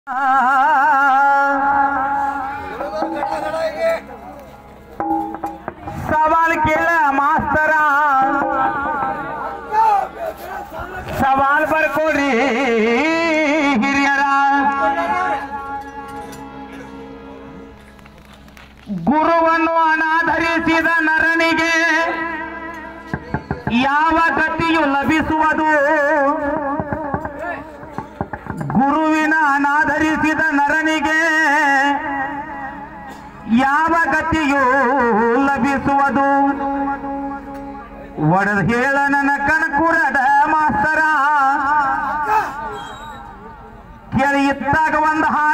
ಸವಾಲ್ ಕೇಳ ಮಾಸ್ತರ ಸವಾಲ್ ಬರ್ಕೊಡ್ರಿ ಹಿರಿಯರ ಗುರುವನ್ನು ಅನಾಧರಿಸಿದ ನರನಿಗೆ ಯಾವ ಗತಿಯು ಲಭಿಸುವುದು ಗುರುವಿನ ಅನಾಧರಿಸಿದ ನರನಿಗೆ ಯಾವ ಗತಿಯು ಲಭಿಸುವುದು ಒಡೆದ ಹೇಳ ನನ್ನ ಕಣಕುರಡ ಮಾಸ್ತರ ಕೇಳಿ ಇತ್ತಾಗ ಒಂದು ಹಾಡ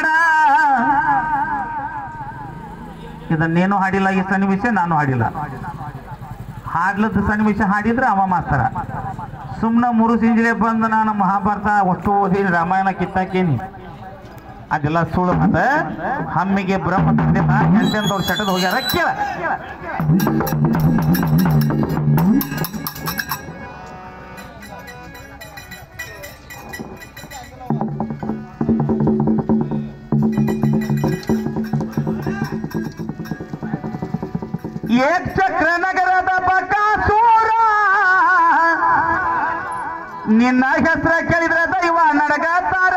ಇದನ್ನೇನು ಹಾಡಿಲ್ಲ ಈ ಸನ್ನಿವೇಶ ನಾನು ಹಾಡಿಲ್ಲ ಹಾಡ್ಲದ ಸನ್ನಿವೇಶ ಹಾಡಿದ್ರೆ ಅವ ಮಾಸ್ತರ ಸುಮ್ಮನೆ ಮೂರು ಸಿಂಜಲೆ ಬಂದು ನಾನು ಮಹಾಭಾರತ ಅಷ್ಟು ಓದಿನಿ ರಾಮಾಯಣ ಕಿತ್ತಾಕೇನಿ ಅದೆಲ್ಲ ಸುಳ್ಳು ಮತ್ತೆ ಹಮ್ಮಿಗೆ ಬ್ರಹ್ಮ ತಂದೆಲ್ಲ ಎಂಟೆಂಟವ್ರು ಸೆಟದ್ ಹೋಗ್ಯಾರ ಕೇಳ ಏಕ್ ಚಕ್ರ ನಗರದ ಬಕಾಸೂರ ನಿನ್ನ ಹೆಸರ ಕೇಳಿದ್ರೆ ದೈವ ನಡಗತಾರ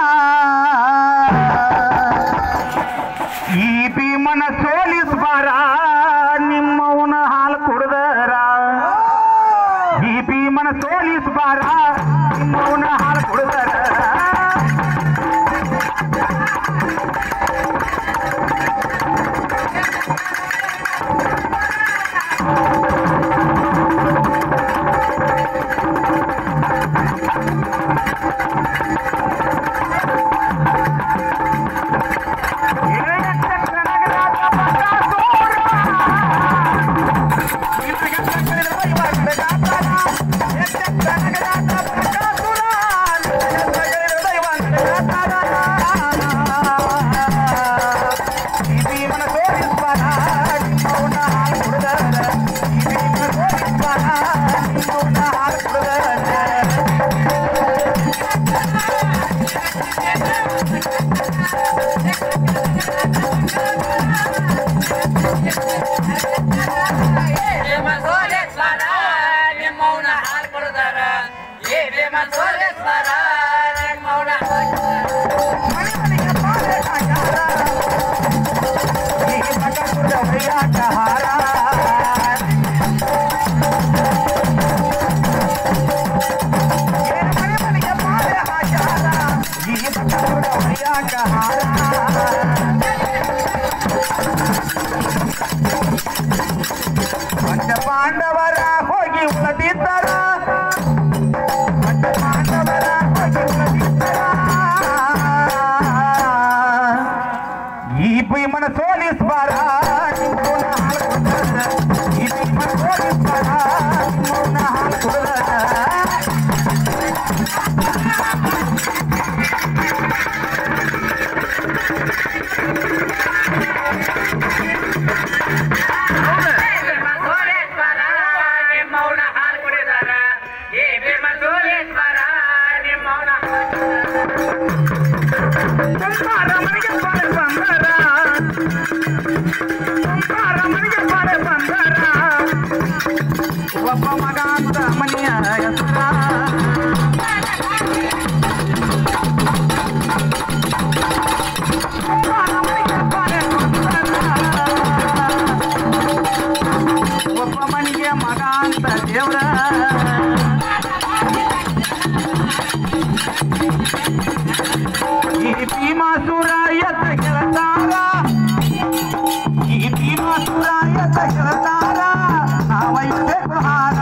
ಈ ಭೀಮನ ಸೋಲಿಸ್ಬಾರ ನಿಮ್ಮವನ ಹಾಲು ಕುಡ್ದರ ಈ ಭೀಮನ ಸೋಲಿಸ್ಬಾರ ನಿಮ್ಮವನ ಹಾಲು ಕುಡ್ದರ ಭೀಮಸೋಲೇಶ್ವರ ನಿಮ್ಮವನ ಹಾಲು ಕೊಡ್ತಾರ ಏ ಭೀಮಸೋಲೇಶ್ವರ ನಿಮ್ಮವನ ಪಂಚ ಪಾಂಡವರ ಹೋಗಿ ಉಳಿದಿದ್ದರ ಪಂಚ ಪಾಂಡವರ ಹೋಗಿ ಉಳಿದಿದ್ದರ ಈ ಭೀಮನ ಸೋಲಿಸ್ಬಾರ ನಿಮ್ಮವನ ಹಾಲು ಕುಡ್ದರ. ಈ ಭೀಮನ ಸೋಲಿಸ್ಬಾರ ನಿಮ್ಮವನ ಹಾಲು ಕುಡ್ದರ. ಭೀಮಸೋಲೇಶ್ವರ ನಿಮ್ಮವನ ಹಾಲು ಕುಡಿದಾರ ಏ ಭೀಮಸೋಲೇಶ್ವರ ನಿಮ್ಮವನ ಸಂಸಾರ ಮನೆಗೆ ಬಾಳೆ ಬಂದರ ಸಂಸಾರ ಮನೆಗೆ ಬಾಳೆ ಬಂದರ ಒಬ್ಬ ಮಗ ಅಂತ ಮನೆಯ ಹೆಸರ ಸಂಸಾರ ಮನೆಗೆ ಬಾಳೆ ಬಂದರ. ಒಬ್ಬ ಮನೆಗೆ ಮಗ ಅಂತ ದೇವ್ರ ಈ ಭೀಮಾಸುರ ಎತ್ತ ಗೆಳತಾರ ಈ ಭೀಮಾಸುರ ಎತ್ತ ಗೆಳತಾರ ನಾವೈಬೇಕು ಹಾರ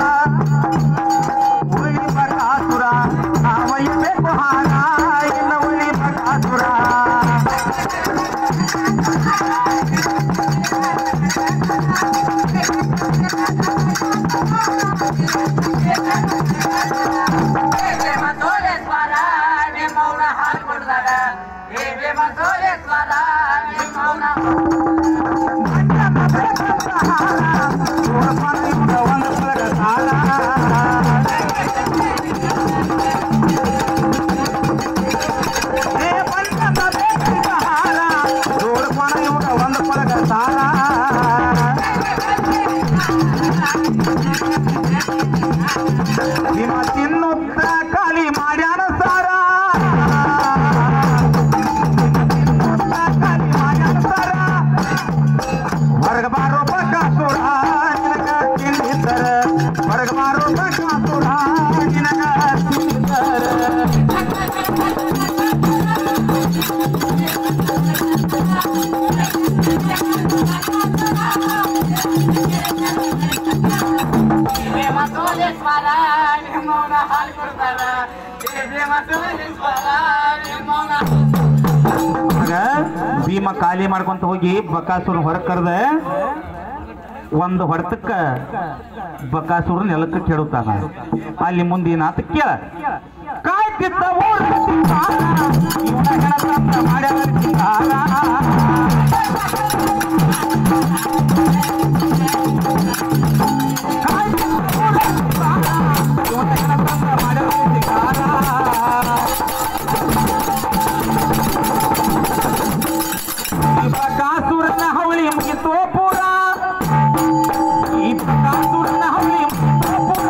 ಉಳಿ ಬಕಾಸುರ ನಾವೈಬೇಕು ಹಾರ ಇನ್ನ ಉಳಿ ಬಕಾಸುರ ಭೀಮಸೋಲೇಶ್ವರ ನಿಮ್ಮವನ ಹಾಲು ಕೊಡ್ತಾರ ಏ ಭೀಮಸೋಲೇಶ್ವರ ನಿಮ್ಮವನ ಮಂಜಮ್ಮ ಬೇಕಂತ ಹಾರ ತೋರ್ಪಣ ಇವ್ರ ಒಂದು ಪರ ಸಾಲ ಏ ಬಂದ ಭೀಮ ಖಾಲಿ ಮಾಡ್ಕೊಂತ ಹೋಗಿ ಬಕಾಸುರ ಹೊರಗೆ ಕರೆದ ಒಂದು ಹೊಡೆತಕ್ಕ ಬಕಾಸುರ ನೆಲಕ್ಕೆ ಕೆಡುತ್ತಾನ ಅಲ್ಲಿ ಮುಂದೆ ಏನಾತ ಕೇಳ ಕಾಯ್ತಿದ್ದ ಊರ ಸಿಂಗಾರ, ಇವನ ಹೆಣತಂದ ಮಾಡ್ಯಾಳ ಸಿಂಗಾರ. ಕಾಸೂರನ ಹವಳಿ ಮುಗಿತೋ ಪೂರ ಈ ಕಾಸೂರನ ಹವಳಿ ಮುಗಿತೋ ಪೂರ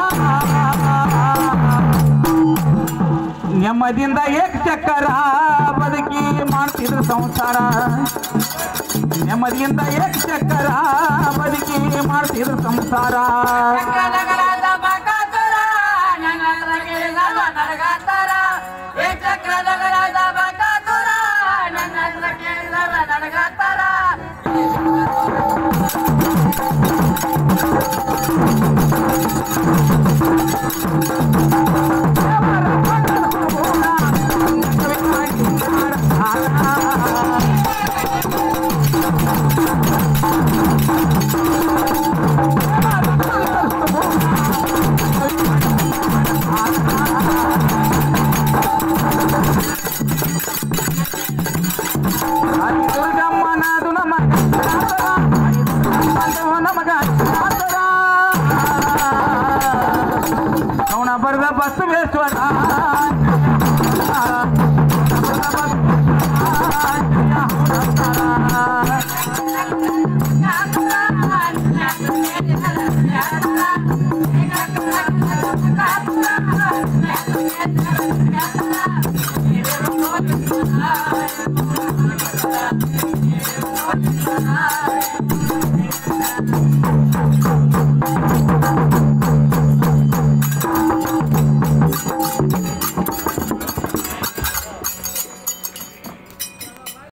ನೆಮ್ಮದಿಯಿಂದ ಏಕ್ ಚಕ್ಕರ ಬದುಕಿ ಮಾಡ್ತಿದ್ರು ಸಂಸಾರ ನೆಮ್ಮದಿಯಿಂದ ಏಕ್ ಚಕ್ಕರ ಬದುಕಿ ಮಾಡ್ತಿದ್ರು ಸಂಸಾರ ಚಕ್ರನಗರದ ಬಕಾಸುರ ನನ್ನ ಹತ್ರ ಕೇಳಿದವ ನನಗಾತರ ಏ ಚಕ್ರನಗರದ ಬಕಾಸುರ ನನ್ನ ಹತ್ರ ಕೇಳಿದವ ನನಗಾತರ ದುರ್ಗಮ್ಮನಾದು ನಮಗ ನಮಗ ಅವನ ಬರೆದ ಬಸವೇಶ್ವರ Thank you.